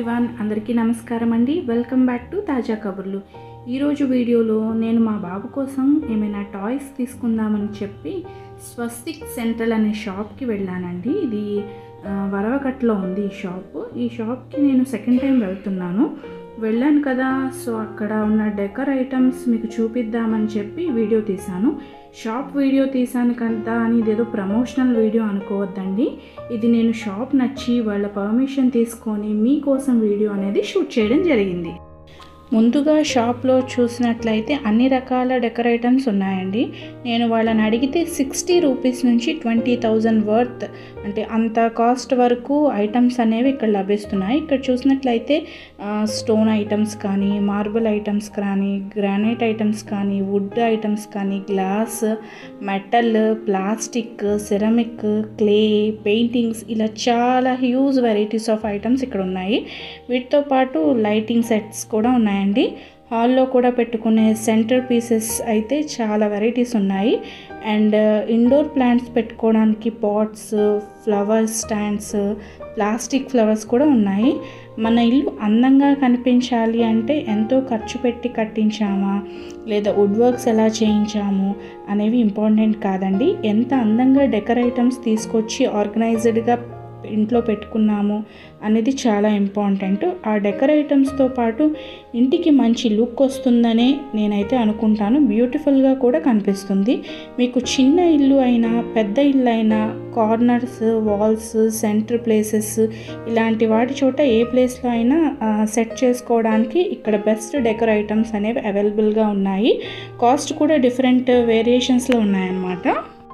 Everyone అందరికీ నమస్కారం అండి వెల్కమ్ బ్యాక్ టు తాజా కబుర్లు ఈరోజు వీడియోలో నేను మా బాబు కోసం ఏమైనా టాయ్స్ తీసుకుందామని చెప్పి స్వస్తిక్ సెంట్రల్ అనే షాప్కి వెళ్ళానండి ఇది ఆ, వరవకట్లో ఉంది ఈ షాప్ ఈ షాప్కి నేను సెకండ్ టైం వెళ్తున్నాను వెళ్ళాను కదా సో అక్కడ ఉన్న డెకర్ ఐటమ్స్ మీకు చూపిద్దామని చెప్పి వీడియో తీశాను షాప్ వీడియో తీశాను కదా అని ఇదేదో ప్రమోషనల్ వీడియో అనుకోవద్దండి ఇది నేను షాప్ నచ్చి వాళ్ళ పర్మిషన్ తీసుకొని మీకోసం వీడియో అనేది షూట్ చేయడం జరిగింది ముందుగా షాప్లో చూసినట్లయితే అన్ని రకాల డెకర్ ఐటమ్స్ ఉన్నాయండి నేను వాళ్ళని అడిగితే సిక్స్టీ రూపీస్ నుంచి ట్వంటీ థౌజండ్ వర్త్ అంటే అంత కాస్ట్ వరకు ఐటమ్స్ అనేవి ఇక్కడ లభిస్తున్నాయి ఇక్కడ చూసినట్లయితే స్టోన్ ఐటమ్స్ కానీ మార్బుల్ ఐటమ్స్ కానీ గ్రానైట్ ఐటమ్స్ కానీ వుడ్ ఐటమ్స్ కానీ glass metal plastic ceramic clay paintings ఇలా చాలా హ్యూజ్ వెరైటీస్ ఆఫ్ ఐటమ్స్ ఇక్కడ ఉన్నాయి వీటితో పాటు లైటింగ్ సెట్స్ కూడా ఉన్నాయండి హాల్లో కూడా పెట్టుకునే సెంటర్ పీసెస్ అయితే చాలా వెరైటీస్ ఉన్నాయి అండ్ ఇండోర్ ప్లాంట్స్ పెట్టుకోవడానికి pots flower stands plastic flowers కూడా ఉన్నాయి మన ఇల్లు అందంగా కనిపించాలి అంటే ఎంతో ఖర్చు పెట్టి కట్టించామా లేదా వుడ్ వర్క్స్ ఎలా చేయించాము అనేవి ఇంపార్టెంట్ కాదండి ఎంత అందంగా డెకర్ ఐటమ్స్ తీసుకొచ్చి ఆర్గనైజ్డ్గా ఇంట్లో పెట్టుకున్నాము అనేది చాలా ఇంపార్టెంట్ ఆ డెకర్ ఐటమ్స్తో పాటు ఇంటికి మంచి లుక్ వస్తుందనే నేనైతే అనుకుంటాను బ్యూటిఫుల్గా కూడా కనిపిస్తుంది మీకు చిన్న ఇల్లు అయినా పెద్ద ఇల్లు అయినా కార్నర్స్ వాల్స్ సెంటర్ ప్లేసెస్ ఇలాంటి వాటి చోట ఏ ప్లేస్లో అయినా సెట్ చేసుకోవడానికి ఇక్కడ బెస్ట్ డెకర్ ఐటమ్స్ అనేవి అవైలబుల్గా ఉన్నాయి కాస్ట్ కూడా డిఫరెంట్ వేరియేషన్స్లో ఉన్నాయన్నమాట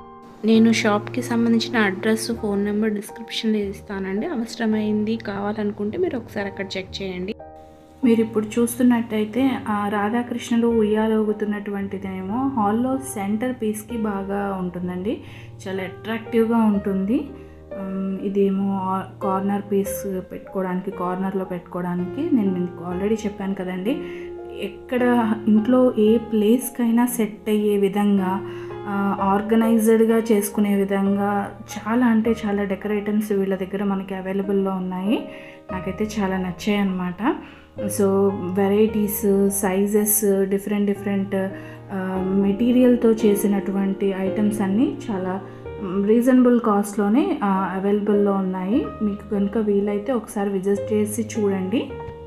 నేను షాప్కి సంబంధించిన అడ్రస్ ఫోన్ నెంబర్ డిస్క్రిప్షన్లో ఇస్తానండి అవసరమైంది కావాలనుకుంటే మీరు ఒకసారి అక్కడ చెక్ చేయండి మీరు ఇప్పుడు చూస్తున్నట్టయితే ఆ రాధాకృష్ణులు ఉయ్యాలవుతున్నటువంటిదేమో హాల్లో సెంటర్ పీస్కి బాగా ఉంటుందండి చాలా అట్రాక్టివ్గా ఉంటుంది ఉమ్, ఇదేమో కార్నర్ పీస్ పెట్టుకోవడానికి కార్నర్లో పెట్టుకోవడానికి నేను మీకు ఆల్రెడీ చెప్పాను కదండి ఎక్కడ ఇంట్లో ఏ ప్లేస్కైనా సెట్ అయ్యే విధంగా ఆర్గనైజ్డ్గా చేసుకునే విధంగా చాలా అంటే చాలా డెకరేటమ్స్ వీళ్ళ దగ్గర మనకి అవైలబుల్లో ఉన్నాయి నాకైతే చాలా నచ్చాయి అన్నమాట so varieties sizes different different మెటీరియల్తో చేసినటువంటి ఐటమ్స్ అన్నీ చాలా రీజనబుల్ కాస్ట్లోనే అవైలబుల్లో ఉన్నాయి మీకు కనుక వీలైతే ఒకసారి విజిట్ చేసి చూడండి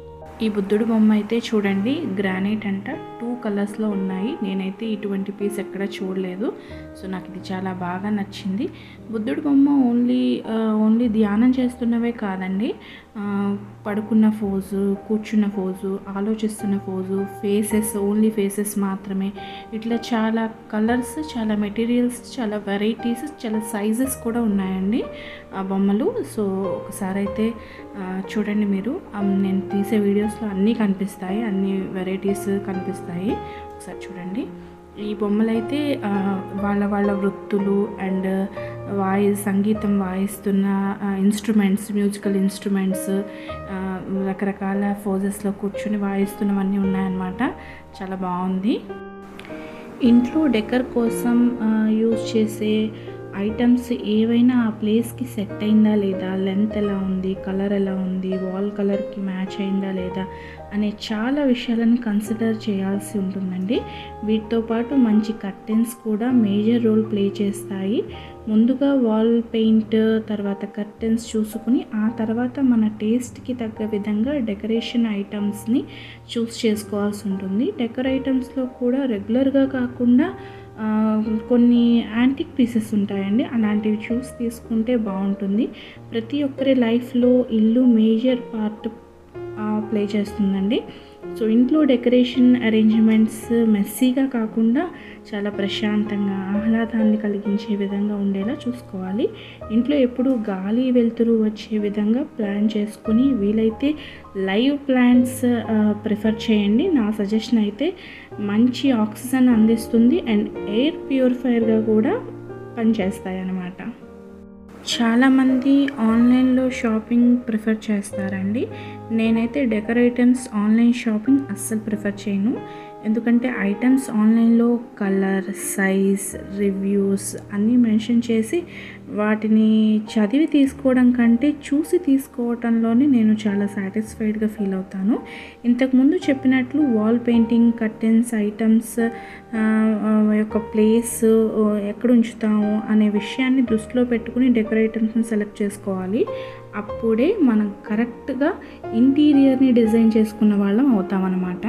ఈ బుద్ధుడు బొమ్మ అయితే చూడండి గ్రానైట్ అంట టూ కలర్స్లో ఉన్నాయి నేనైతే ఇటువంటి పీస్ ఎక్కడ చూడలేదు సో నాకు ఇది చాలా బాగా నచ్చింది బుద్ధుడు బొమ్మ ఓన్లీ ఓన్లీ ధ్యానం చేస్తున్నవే కాదండి ఆ, పడుకున్న ఫోజు కూర్చున్న ఫోజు ఆలోచిస్తున్న ఫోజు ఫేసెస్ ఓన్లీ ఫేసెస్ మాత్రమే ఇట్లా చాలా కలర్స్ చాలా మెటీరియల్స్ చాలా వెరైటీస్ చాలా సైజెస్ కూడా ఉన్నాయండి ఆ బొమ్మలు సో ఒకసారి అయితే ఆ, చూడండి మీరు ఆ, నేను తీసే వీడియోస్లో అన్నీ కనిపిస్తాయి అన్ని వెరైటీస్ కనిపిస్తాయి ఒకసారి చూడండి ఈ బొమ్మలైతే ఆ, వాళ్ళ వాళ్ళ వృత్తులు అండ్ వాయి సంగీతం వాయిస్తున్న ఇన్స్ట్రుమెంట్స్ మ్యూజికల్ ఇన్స్ట్రుమెంట్స్ రకరకాల ఫోజెస్లో కూర్చుని వాయిస్తున్నవన్నీ ఉన్నాయన్నమాట చాలా బాగుంది ఇంట్లో డెకర్ కోసం యూజ్ చేసే ఐటమ్స్ ఏవైనా ఆ ప్లేస్కి సెట్ అయిందా లేదా లెంత్ ఎలా ఉంది కలర్ ఎలా ఉంది వాల్ కలర్కి మ్యాచ్ అయిందా లేదా అనే చాలా విషయాలను కన్సిడర్ చేయాల్సి ఉంటుందండి వీటితో పాటు మంచి కర్టెన్స్ కూడా మేజర్ రోల్ ప్లే చేస్తాయి ముందుగా వాల్ పెయింట్ తర్వాత కర్టెన్స్ చూసుకుని ఆ తర్వాత మన టేస్ట్కి తగ్గ విధంగా డెకరేషన్ ఐటమ్స్ని చూస్ చేసుకోవాల్సి ఉంటుంది డెకర్ ఐటమ్స్లో కూడా రెగ్యులర్గా కాకుండా ఆ, కొన్ని యాంటిక్ పీసెస్ ఉంటాయండి అలాంటివి చూసి తీసుకుంటే బాగుంటుంది ప్రతి ఒక్కరి లైఫ్లో ఇల్లు మేజర్ పార్ట్ ప్లే చేస్తుందండి సో ఇంట్లో డెకరేషన్ అరేంజ్మెంట్స్ మెస్సీగా కాకుండా చాలా ప్రశాంతంగా ఆహ్లాదాన్ని కలిగించే విధంగా ఉండేలా చూసుకోవాలి ఇంట్లో ఎప్పుడూ గాలి వెలుతురు వచ్చే విధంగా ప్లాన్ చేసుకుని వీలైతే లైవ్ ప్లాంట్స్ ప్రిఫర్ చేయండి నా సజెషన్ అయితే మంచి ఆక్సిజన్ అందిస్తుంది అండ్ ఎయిర్ ప్యూరిఫైయర్గా కూడా పనిచేస్తాయి అన్నమాట చాలామంది ఆన్లైన్లో షాపింగ్ ప్రిఫర్ చేస్తారండి నేనైతే డెకర్ ఐటమ్స్ ఆన్లైన్ షాపింగ్ అస్సలు ప్రిఫర్ చేయను ఎందుకంటే ఐటమ్స్ ఆన్లైన్లో కలర్ సైజ్ రివ్యూస్ అన్నీ మెన్షన్ చేసి వాటిని చదివి తీసుకోవడం కంటే చూసి తీసుకోవటంలోనే నేను చాలా సాటిస్ఫైడ్గా ఫీల్ అవుతాను ఇంతకుముందు చెప్పినట్లు వాల్ పెయింటింగ్ కర్టెన్స్ ఐటమ్స్ యొక్క ప్లేస్ ఎక్కడ ఉంచుతాము అనే విషయాన్ని దృష్టిలో పెట్టుకుని డెకరేటర్స్ని సెలెక్ట్ చేసుకోవాలి అప్పుడే మనం కరెక్ట్గా ఇంటీరియర్ని డిజైన్ చేసుకున్న వాళ్ళం అవుతామన్నమాట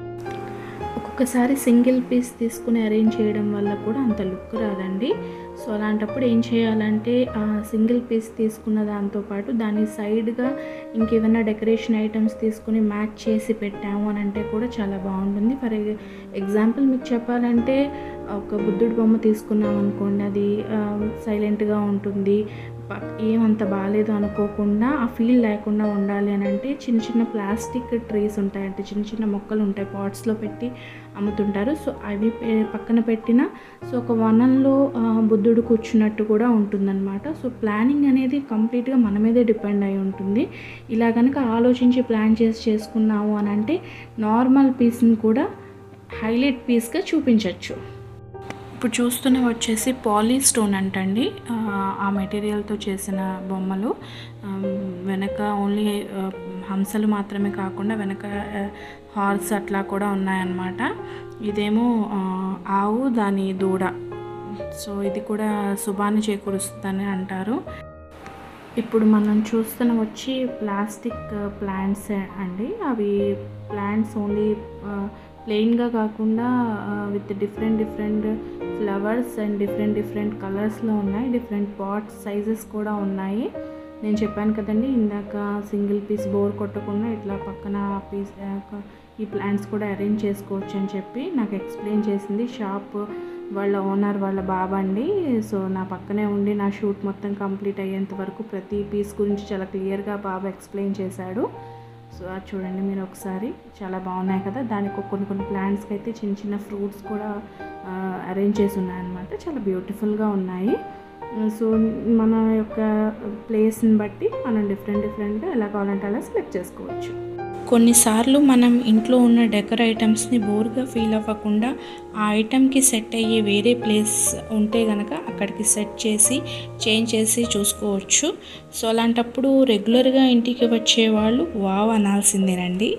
ఒక్కొక్కసారి సింగిల్ పీస్ తీసుకుని అరేంజ్ చేయడం వల్ల కూడా అంత లుక్ రాదండి సో అలాంటప్పుడు ఏం చేయాలంటే ఆ సింగిల్ పీస్ తీసుకున్న దాంతోపాటు దాని సైడ్గా ఇంకేమైనా డెకరేషన్ ఐటమ్స్ తీసుకుని మ్యాచ్ చేసి పెట్టాము అని అంటే కూడా చాలా బాగుంటుంది ఫర్ ఎగ్జాంపుల్ మీకు చెప్పాలంటే ఒక బుద్ధుడి బొమ్మ తీసుకున్నాం అనుకోండి అది సైలెంట్గా ఉంటుంది ఏమంత బాగాలేదు అనుకోకుండా ఆ ఫీల్ లేకుండా ఉండాలి అని అంటే చిన్న చిన్న ప్లాస్టిక్ ట్రీస్ ఉంటాయి అంటే చిన్న చిన్న మొక్కలు ఉంటాయి పాట్స్లో పెట్టి అమ్ముతుంటారు సో అవి పక్కన పెట్టిన సో ఒక వనంలో బుద్ధుడు కూర్చున్నట్టు కూడా ఉంటుందన్నమాట సో ప్లానింగ్ అనేది కంప్లీట్గా మన మీదే డిపెండ్ అయి ఉంటుంది ఇలా కనుక ఆలోచించి ప్లాన్ చేసి చేసుకున్నాము అని అంటే నార్మల్ పీస్ని కూడా హైలైట్ పీస్గా చూపించవచ్చు ఇప్పుడు చూస్తున్న వచ్చేసి పాలీ స్టోన్ అంటండి ఆ మెటీరియల్తో చేసిన బొమ్మలు వెనక ఓన్లీ హంసలు మాత్రమే కాకుండా వెనక హార్స్ అట్లా కూడా ఉన్నాయన్నమాట ఇదేమో ఆవు దాని దూడ సో ఇది కూడా శుభాన్ని చేకూరుస్తుందని అంటారు ఇప్పుడు మనం చూస్తున్న వచ్చి ప్లాస్టిక్ ప్లాంట్స్ అండి అవి ప్లాంట్స్ ఓన్లీ ప్లెయిన్గా కాకుండా with different different flowers and different different కలర్స్లో ఉన్నాయి డిఫరెంట్ పాట్స్ సైజెస్ కూడా ఉన్నాయి నేను చెప్పాను కదండి ఇందాక సింగిల్ పీస్ బోర్ కొట్టకుండా ఇట్లా పక్కన పీస్ ఈ ప్లాంట్స్ కూడా అరేంజ్ చేసుకోవచ్చు అని చెప్పి నాకు ఎక్స్ప్లెయిన్ చేసింది షాప్ వాళ్ళ ఓనర్ వాళ్ళ బాబా అండి సో నా పక్కనే ఉండి నా షూట్ మొత్తం కంప్లీట్ అయ్యేంత వరకు ప్రతి పీస్ గురించి చాలా క్లియర్గా బాబా ఎక్స్ప్లెయిన్ చేశాడు సో అది చూడండి మీరు ఒకసారి చాలా బాగున్నాయి కదా దానికి కొన్ని కొన్ని ప్లాంట్స్కి అయితే చిన్న చిన్న ఫ్రూట్స్ కూడా అరేంజ్ చేసి ఉన్నాయన్నమాట చాలా బ్యూటిఫుల్గా ఉన్నాయి సో మన యొక్క ప్లేస్ని బట్టి మనం డిఫరెంట్ డిఫరెంట్గా ఎలా కావాలంటే అలా సెలెక్ట్ చేసుకోవచ్చు కొన్నిసార్లు మనం ఇంట్లో ఉన్న డెకర్ ఐటమ్స్ని బోర్గా ఫీల్ అవ్వకుండా ఆ ఐటమ్కి సెట్ అయ్యే వేరే ప్లేస్ ఉంటే కనుక అక్కడికి సెట్ చేసి చేంజ్ చేసి చూసుకోవచ్చు సో అలాంటప్పుడు రెగ్యులర్గా ఇంటికి వచ్చే వాళ్ళు వావ్ అనాల్సిందేనండి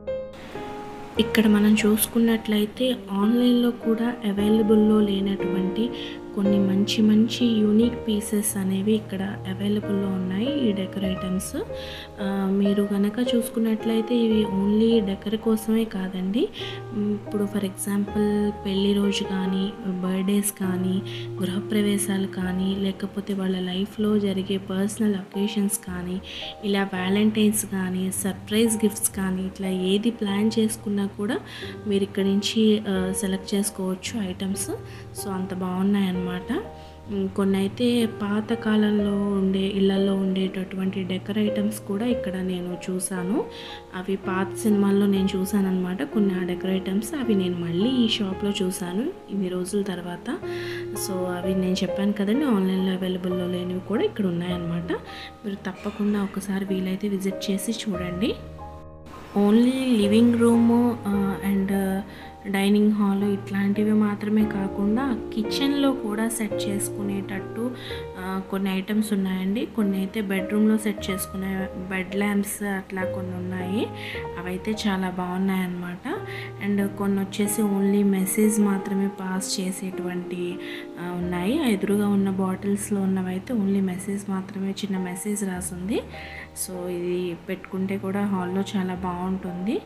ఇక్కడ మనం చూసుకున్నట్లయితే ఆన్లైన్లో కూడా అవైలబుల్లో లేనటువంటి కొన్ని మంచి మంచి యూనిక్ పీసెస్ అనేవి ఇక్కడ అవైలబుల్లో ఉన్నాయి ఈ డెకర్ ఐటమ్స్ మీరు కనుక చూసుకున్నట్లయితే ఇవి ఓన్లీ డెకర్ కోసమే కాదండి ఇప్పుడు ఫర్ ఎగ్జాంపుల్ పెళ్లి రోజు కానీ బర్త్డేస్ కానీ గృహప్రవేశాలు కానీ లేకపోతే వాళ్ళ లైఫ్లో జరిగే పర్సనల్ అకేషన్స్ కానీ ఇలా వ్యాలంటైన్స్ కానీ సర్ప్రైజ్ గిఫ్ట్స్ కానీ ఇట్లా ఏది ప్లాన్ చేసుకున్నా కూడా మీరు ఇక్కడి నుంచి సెలెక్ట్ చేసుకోవచ్చు ఐటమ్స్ సో అంత బాగున్నాయి అన్నమాట కొన్ని అయితే పాత కాలంలో ఉండే ఇళ్లలో ఉండేటటువంటి డెకర్ ఐటమ్స్ కూడా ఇక్కడ నేను చూశాను అవి పాత సినిమాల్లో నేను చూశాను అనమాట కొన్ని ఆ డెకర్ ఐటమ్స్ అవి నేను మళ్ళీ ఈ షాప్లో చూశాను ఇన్ని రోజుల తర్వాత సో అవి నేను చెప్పాను కదండి ఆన్లైన్లో అవైలబుల్లో లేనివి కూడా ఇక్కడ ఉన్నాయన్నమాట మీరు తప్పకుండా ఒకసారి వీలైతే విజిట్ చేసి చూడండి only living room and dining hall ఇట్లాంటివి మాత్రమే కాకుండా కిచెన్లో కూడా సెట్ చేసుకునేటట్టు కొన్ని ఐటమ్స్ ఉన్నాయండి కొన్ని అయితే బెడ్రూమ్లో సెట్ చేసుకునే బెడ్ ల్యాంప్స్ అట్లా కొన్ని ఉన్నాయి అవైతే చాలా బాగున్నాయి అన్నమాట అండ్ కొన్ని వచ్చేసి ఓన్లీ మెసేజ్ మాత్రమే పాస్ చేసేటువంటి ఉన్నాయి ఎదురుగా ఉన్న బాటిల్స్లో ఉన్నవైతే ఓన్లీ మెసేజ్ మాత్రమే చిన్న మెసేజ్ రాసింది సో ఇది పెట్టుకుంటే కూడా హాల్లో చాలా బాగుంటుంది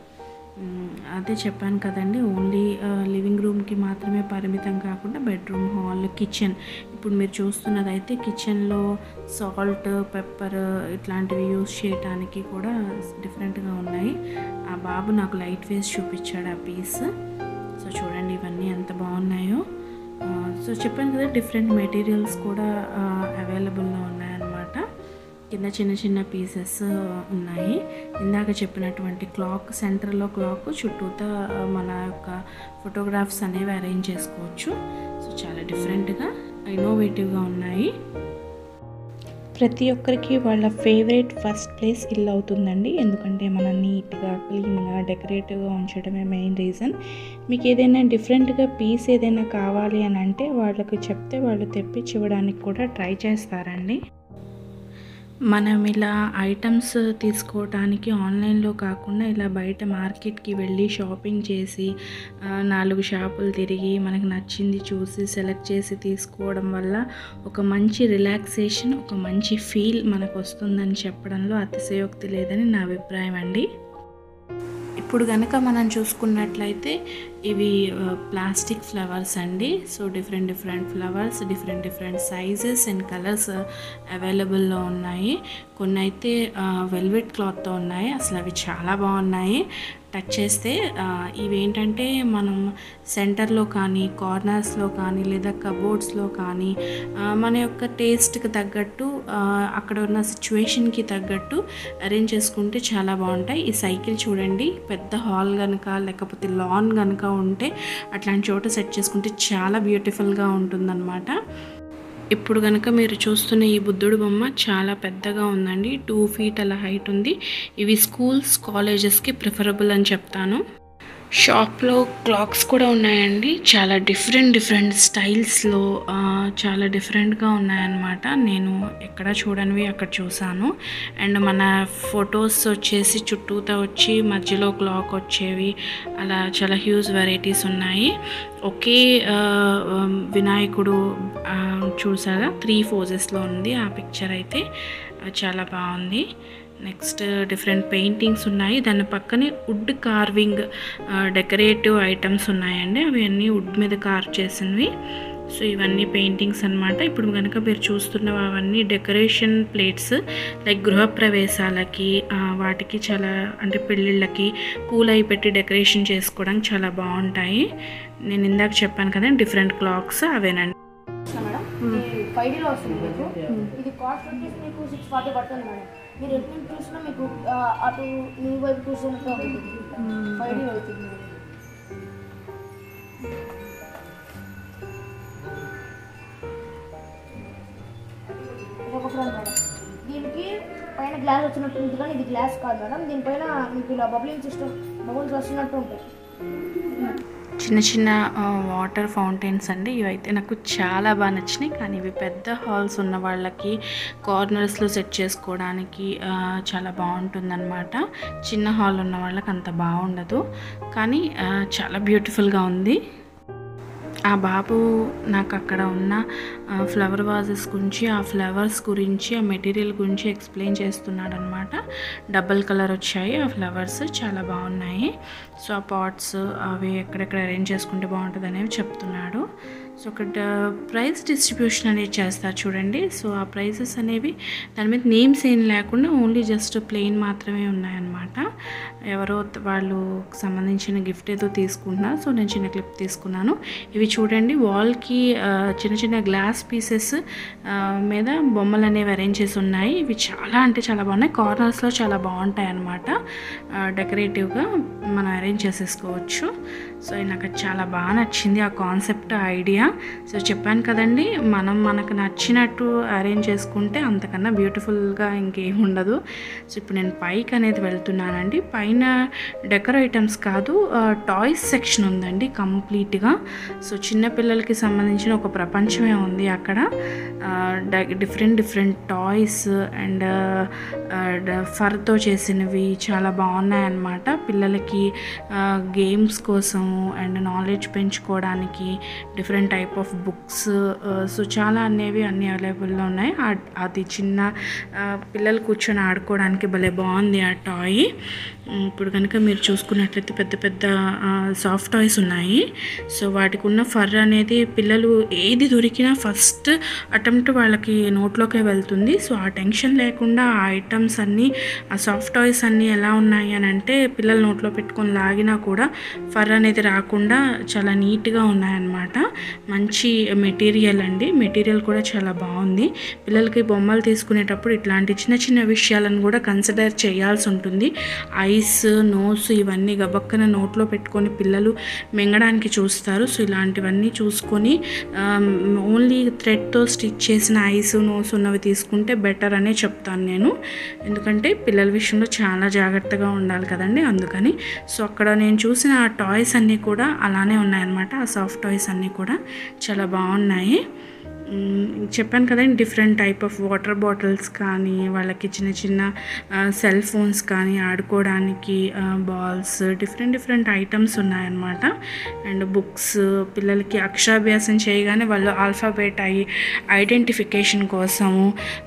అదే చెప్పాను కదండి ఓన్లీ లివింగ్ రూమ్కి మాత్రమే పరిమితం కాకుండా బెడ్రూమ్ హాల్ కిచెన్ ఇప్పుడు మీరు చూస్తున్నది అయితే కిచెన్లో సాల్ట్ పెప్పర్ ఇట్లాంటివి యూస్ చేయడానికి కూడా డిఫరెంట్గా ఉన్నాయి ఆ బాబు నాకు లైట్ వేస్ చూపించాడు ఆ పీస్ సో చూడండి ఇవన్నీ ఎంత బాగున్నాయో సో చెప్పాను కదా డిఫరెంట్ మెటీరియల్స్ కూడా అవైలబుల్లో ఉన్నాయన్నమాట కింద చిన్న చిన్న పీసెస్ ఉన్నాయి ఇందాక చెప్పినటువంటి క్లాక్ సెంటర్లో క్లాక్ చుట్టూతా మన యొక్క ఫోటోగ్రాఫ్స్ అనేవి అరేంజ్ చేసుకోవచ్చు సో చాలా డిఫరెంట్గా ఇన్నోవేటివ్గా ఉన్నాయి ప్రతి ఒక్కరికి వాళ్ళ ఫేవరెట్ ఫస్ట్ ప్లేస్ ఇల్లు అవుతుందండి ఎందుకంటే మనం నీట్గా క్లీన్గా డెకరేటివ్గా ఉంచడమే మెయిన్ రీజన్ మీకు ఏదైనా డిఫరెంట్గా పీస్ ఏదైనా కావాలి అని అంటే వాళ్ళకు చెప్తే వాళ్ళు తెప్పించి ఇవ్వడానికి కూడా ట్రై చేస్తారండి మనం ఇలా ఐటమ్స్ తీసుకోవడానికి ఆన్లైన్లో కాకుండా ఇలా బయట మార్కెట్కి వెళ్ళి షాపింగ్ చేసి ఆ, నాలుగు షాపులు తిరిగి మనకు నచ్చింది చూసి సెలెక్ట్ చేసి తీసుకోవడం వల్ల ఒక మంచి రిలాక్సేషన్ ఒక మంచి ఫీల్ మనకు వస్తుందని చెప్పడంలో అతిశయోక్తి లేదని నా అభిప్రాయం అండి ఇప్పుడు కనుక మనం చూసుకున్నట్లయితే ఇవి ప్లాస్టిక్ ఫ్లవర్స్ అండి so different different flowers different different sizes and colours అవైలబుల్లో ఉన్నాయి కొన్ని అయితే వెల్వెట్ క్లాత్తో ఉన్నాయి అసలు అవి చాలా బాగున్నాయి టచ్ చేస్తే ఆ, ఇవేంటంటే మనం సెంటర్లో కానీ కార్నర్స్లో కానీ లేదా కబోర్డ్స్లో కానీ ఆ, మన యొక్క టేస్ట్కి తగ్గట్టు ఆ, అక్కడ ఉన్న సిచ్యువేషన్కి తగ్గట్టు అరేంజ్ చేసుకుంటే చాలా బాగుంటాయి ఈ సైకిల్ చూడండి పెద్ద హాల్ కనుక లేకపోతే లాన్ కనుక ఉంటే అట్లాంటి చోట సెట్ చేసుకుంటే చాలా బ్యూటిఫుల్గా ఉంటుందన్నమాట ఇప్పుడు కనుక మీరు చూస్తున్న ఈ బుద్ధుడు బొమ్మ చాలా పెద్దగా ఉందండి టూ ఫీట్ అలా హైట్ ఉంది ఇవి స్కూల్స్ కాలేజెస్కి ప్రిఫరబుల్ అని చెప్తాను షాప్లో క్లాక్స్ కూడా ఉన్నాయండి చాలా డిఫరెంట్ డిఫరెంట్ స్టైల్స్లో ఆ, చాలా డిఫరెంట్గా ఉన్నాయన్నమాట నేను ఎక్కడ చూడనివి అక్కడ చూసాను అండ్ మన ఫొటోస్ వచ్చేసి చుట్టూతా వచ్చి మధ్యలో క్లాక్ వచ్చేవి అలా చాలా హ్యూజ్ వెరైటీస్ ఉన్నాయి ఒకే ఆ, ఉమ్, వినాయకుడు ఆ, చూసారా త్రీ ఫోజెస్లో ఉంది ఆ పిక్చర్ అయితే ఆ, చాలా బాగుంది నెక్స్ట్ డిఫరెంట్ పెయింటింగ్స్ ఉన్నాయి దాని పక్కనే వుడ్ కార్వింగ్ డెకరేటివ్ ఐటమ్స్ ఉన్నాయండి అవి అన్నీ వుడ్ మీద కార్వ్ చేసినవి సో ఇవన్నీ పెయింటింగ్స్ అన్నమాట ఇప్పుడు కనుక మీరు చూస్తున్నవి అవన్నీ డెకరేషన్ ప్లేట్స్ లైక్ గృహప్రవేశాలకి ఆ, వాటికి చాలా అంటే పెళ్ళిళ్ళకి పూలు అవి పెట్టి డెకరేషన్ చేసుకోవడానికి చాలా బాగుంటాయి నేను ఇందాక చెప్పాను కదా డిఫరెంట్ క్లాక్స్ అవేనండి మేడం ఇది ఫైవ్ డీలో వస్తుంది మీకు ఇది కాస్ట్ వచ్చేసి మీకు సిక్స్ ఫార్టీ పడుతుంది మేడం మీరు ఎటు నుంచి చూసినా మీకు ఆ, అటు మీ వైపు చూసినట్టు ఉంటుంది ఫైవ్ డీ అవుతుంది మేడం. ఇది ఒక ఫ్రంట్ మేడం దీనికి పైన గ్లాస్ వచ్చినట్టు ఉంటుంది కానీ ఇది గ్లాస్ కాదు మేడం దీనిపైన మీకు ఇలా బబ్లింగ్ సిస్టమ్ బబుల్స్ వస్తున్నట్టు ఉంటాయి చిన్న చిన్న వాటర్ ఫౌంటైన్స్ అండి ఇవైతే నాకు చాలా బాగా నచ్చినాయి కానీ ఇవి పెద్ద హాల్స్ ఉన్న వాళ్ళకి కార్నర్స్లో సెట్ చేసుకోవడానికి ఆ, చాలా బాగుంటుందన్నమాట చిన్న హాల్ ఉన్న వాళ్ళకి అంత బాగుండదు కానీ ఆ, చాలా బ్యూటిఫుల్గా ఉంది ఆ బాబు నాకు అక్కడ ఉన్న ఫ్లవర్ వాజెస్ గురించి ఆ ఫ్లవర్స్ గురించి ఆ మెటీరియల్ గురించి ఎక్స్ప్లెయిన్ చేస్తున్నాడు అనమాట డబల్ కలర్ వచ్చాయి ఆ ఫ్లవర్స్ చాలా బాగున్నాయి సో ఆ పాట్స్ అవి ఎక్కడెక్కడ అరేంజ్ చేసుకుంటే బాగుంటుంది అనేవి చెప్తున్నాడు సో ఇక్కడ ప్రైస్ డిస్ట్రిబ్యూషన్ అనేది చేస్తారు చూడండి సో ఆ ప్రైసెస్ అనేవి దాని మీద నేమ్స్ ఏం లేకుండా ఓన్లీ జస్ట్ ప్లెయిన్ మాత్రమే ఉన్నాయన్నమాట ఎవరో త- వాళ్ళు సంబంధించిన గిఫ్ట్ ఏదో తీసుకుంటున్నారు సో నేను చిన్న క్లిప్ తీసుకున్నాను ఇవి చూడండి వాల్కి చిన్న చిన్న గ్లాస్ పీసెస్ మీద బొమ్మలు అనేవి అరేంజ్ చేసి ఉన్నాయి ఇవి చాలా అంటే చాలా బాగున్నాయి కార్నర్స్లో చాలా బాగుంటాయి అన్నమాట డెకరేటివ్గా మనం అరేంజ్ చేసేసుకోవచ్చు సో ఇది నాకు చాలా బాగా నచ్చింది ఆ కాన్సెప్ట్ ఐడియా సో చెప్పాను కదండి మనం మనకు నచ్చినట్టు అరేంజ్ చేసుకుంటే అంతకన్నా బ్యూటిఫుల్గా ఇంకేం ఉండదు సో ఇప్పుడు నేను పైకి అనేది వెళ్తున్నానండి పైన డెకర్ ఐటమ్స్ కాదు టాయ్స్ సెక్షన్ ఉందండి కంప్లీట్గా సో చిన్నపిల్లలకి సంబంధించిన ఒక ప్రపంచమే ఉంది అక్కడ డిఫరెంట్ డిఫరెంట్ టాయ్స్ అండ్ ఫర్తో చేసినవి చాలా బాగున్నాయి అన్నమాట పిల్లలకి గేమ్స్ కోసము అండ్ నాలెడ్జ్ పెంచుకోవడానికి different type of books so చాలా అనేవి అన్ని అవైలబుల్లో ఉన్నాయి ఆ- అది చిన్న ఆ, పిల్లలు కూర్చొని ఆడుకోవడానికి భలే బాగుంది ఆ టాయ్ ఇప్పుడు కనుక మీరు చూసుకున్నట్లయితే పెద్ద పెద్ద సాఫ్ట్ టాయ్స్ ఉన్నాయి సో వాటికి ఉన్న ఫర్ అనేది పిల్లలు ఏది దొరికినా ఫస్ట్ అటెంప్ట్ వాళ్ళకి నోట్లోకే వెళ్తుంది సో ఆ టెన్షన్ లేకుండా ఆ ఐటమ్స్ అన్నీ ఆ సాఫ్ట్ టాయ్స్ అన్నీ ఎలా ఉన్నాయి అని అంటే పిల్లలు నోట్లో పెట్టుకొని లాగినా కూడా ఫర్ అనేది అయితే రాకుండా చాలా నీట్గా ఉన్నాయన్నమాట మంచి మెటీరియల్ అండి మెటీరియల్ కూడా చాలా బాగుంది పిల్లలకి బొమ్మలు తీసుకునేటప్పుడు ఇట్లాంటి చిన్న చిన్న విషయాలను కూడా కన్సిడర్ చేయాల్సి ఉంటుంది ఐస్ నోస్ ఇవన్నీ గబక్కన నోట్లో పెట్టుకొని పిల్లలు మింగడానికి చూస్తారు సో ఇలాంటివన్నీ చూసుకొని ఓన్లీ థ్రెడ్తో స్టిచ్ చేసిన ఐస్ నోస్ ఉన్నవి తీసుకుంటే బెటర్ అనే చెప్తాను నేను ఎందుకంటే పిల్లల విషయంలో చాలా జాగ్రత్తగా ఉండాలి కదండి అందుకని సో అక్కడ నేను చూసిన ఆ టాయ్స్ అన్నీ కూడా అలానే ఉన్నాయన్నమాట ఆ సాఫ్ట్ టాయ్స్ అన్నీ కూడా చాలా బాగున్నాయి మ్, చెప్పాను కదండి different type of water bottles కానీ వాళ్ళకి చిన్న చిన్న సెల్ ఫోన్స్ కానీ ఆడుకోవడానికి బాల్స్ డిఫరెంట్ డిఫరెంట్ ఐటమ్స్ ఉన్నాయన్నమాట అండ్ బుక్స్ పిల్లలకి అక్షరాభ్యాసం చేయగానే వాళ్ళు ఆల్ఫాబెట్ అయి ఐడెంటిఫికేషన్ కోసము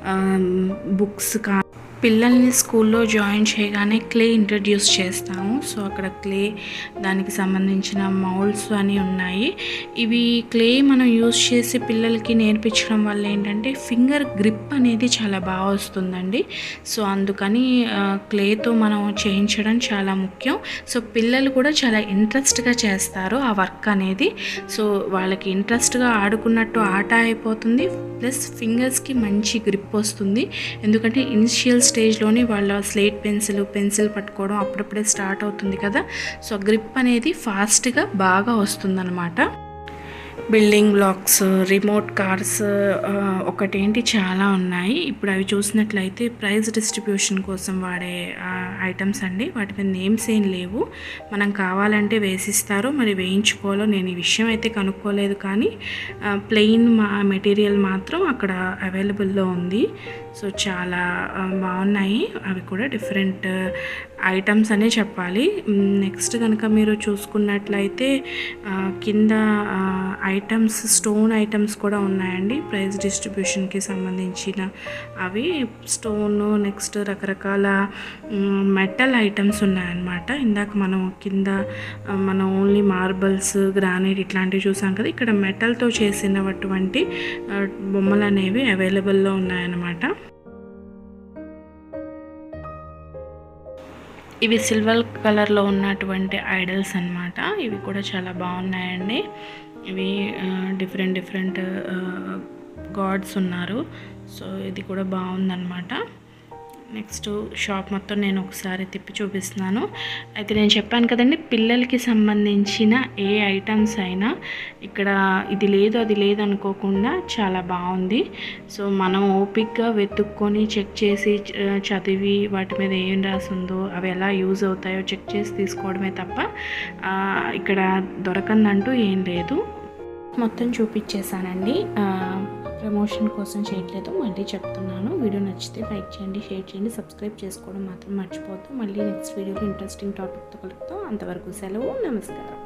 బుక్స్ కా పిల్లల్ని స్కూల్లో జాయిన్ చేయగానే క్లే ఇంట్రడ్యూస్ చేస్తాము సో అక్కడ క్లే దానికి సంబంధించిన మౌల్డ్స్ అని ఉన్నాయి ఇవి క్లే మనం యూస్ చేసి పిల్లలకి నేర్పించడం వల్ల ఏంటంటే ఫింగర్ గ్రిప్ అనేది చాలా బాగా వస్తుందండి సో అందుకని క్లేతో మనం చేయించడం చాలా ముఖ్యం సో పిల్లలు కూడా చాలా ఇంట్రెస్ట్గా చేస్తారు ఆ వర్క్ అనేది సో వాళ్ళకి ఇంట్రెస్ట్గా ఆడుకున్నట్టు ఆట అయిపోతుంది ప్లస్ ఫింగర్స్కి మంచి గ్రిప్ వస్తుంది ఎందుకంటే ఇనిషియల్ స్టేజ్లోనే వాళ్ళ స్లేట్ పెన్సిల్ పెన్సిల్ పట్టుకోవడం అప్పుడప్పుడే స్టార్ట్ అవుతుంది కదా సో గ్రిప్ అనేది ఫాస్ట్గా బాగా వస్తుందన్నమాట బిల్డింగ్ బ్లాక్స్ రిమోట్ కార్స్ ఒకటేంటి చాలా ఉన్నాయి ఇప్పుడు అవి చూసినట్లయితే ప్రైజ్ డిస్ట్రిబ్యూషన్ కోసం వాడే ఐటమ్స్ అండి వాటి మీద నేమ్స్ ఏం లేవు మనం కావాలంటే వేసిస్తారు మరి వేయించుకోవాలో నేను ఈ విషయం అయితే కనుక్కోలేదు కానీ ప్లెయిన్ మా మెటీరియల్ మాత్రం అక్కడ అవైలబుల్లో ఉంది సో చాలా ఆ, బాగున్నాయి అవి కూడా డిఫరెంట్ ఐటమ్స్ అనే చెప్పాలి నెక్స్ట్ కనుక మీరు చూసుకున్నట్లయితే ఆ, కింద ఐటమ్స్ స్టోన్ ఐటమ్స్ కూడా ఉన్నాయండి ప్రైస్ డిస్ట్రిబ్యూషన్కి సంబంధించిన అవి స్టోన్ నెక్స్ట్ రకరకాల మెటల్ ఐటమ్స్ ఉన్నాయన్నమాట ఇందాక మనం కింద ఆ, మనం ఓన్లీ మార్బల్స్ గ్రానైట్ ఇట్లాంటివి చూసాం కదా ఇక్కడ మెటల్తో చేసినటువంటి ఆ, బొమ్మలు అనేవి అవైలబుల్లో ఉన్నాయన్నమాట ఇవి సిల్వర్ కలర్లో ఉన్నటువంటి ఐడల్స్ అన్నమాట ఇవి కూడా చాలా బాగున్నాయండి ఇవి డిఫరెంట్ డిఫరెంట్ గాడ్స్ ఉన్నారు సో ఇది కూడా బాగుందన్నమాట నెక్స్ట్ షాప్ మొత్తం నేను ఒకసారి తిప్పి చూపిస్తున్నాను అయితే నేను చెప్పాను కదండి పిల్లలకి సంబంధించిన ఏ ఐటమ్స్ అయినా ఇక్కడ ఇది లేదు అది లేదు అనుకోకుండా చాలా బాగుంది సో మనం ఓపిక్గా వెతుక్కొని చెక్ చేసి చ- చదివి వాటి మీద ఏం రాసిందో అవి ఎలా యూజ్ అవుతాయో చెక్ చేసి తీసుకోవడమే తప్ప ఆ, ఇక్కడ దొరకందంటూ ఏం లేదు మొత్తం చూపించేశానండి ఆ, ప్రమోషన్ కోసం చేయట్లేదు మళ్ళీ చెప్తున్నాను వీడియో నచ్చితే లైక్ చేయండి షేర్ చేయండి సబ్స్క్రైబ్ చేసుకోవడం మాత్రం మర్చిపోద్దు మళ్ళీ నెక్స్ట్ వీడియోలో ఇంట్రెస్టింగ్ టాపిక్తో కలుపుతాం అంతవరకు సెలవు నమస్కారం